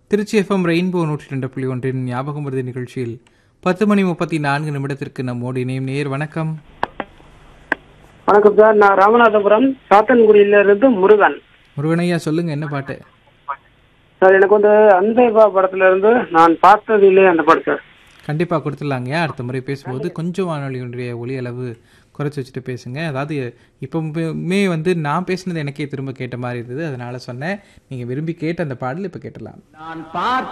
Trichy FM rainbow நூற்றி ரெண்டு புள்ளி ஒன்றின் ஞாபகம் வருது நிகழ்ச்சியில் பத்து மணி முப்பத்தி நான்கு நிமிடத்திற்கு நம்மோடு இணையும் நேர் வணக்கம் வணக்கம் சார் நான் ராமநாதபுரம் சாத்தன்குடியில இருந்து முருகன் முருகனையா சொல்லுங்க என்ன பாட்டு சார் எனக்கு வந்து அன்பேபா படத்துல இருந்து நான் பார்த்ததில்லை அந்த படம் சார் கண்டிப்பாக கொடுத்துடலாங்க அடுத்த முறை பேசும்போது கொஞ்சம் வானொலியினுடைய ஒலி அளவு குறைச்சி வச்சுட்டு பேசுங்க அதாவது இப்போவுமே வந்து நான் பேசினது எனக்கே திரும்ப கேட்ட மாதிரி இருந்தது அதனால சொன்னேன் நீங்கள் விரும்பி கேட்ட அந்த பாடல் இப்போ கேட்டலாம் நான் பார்த்த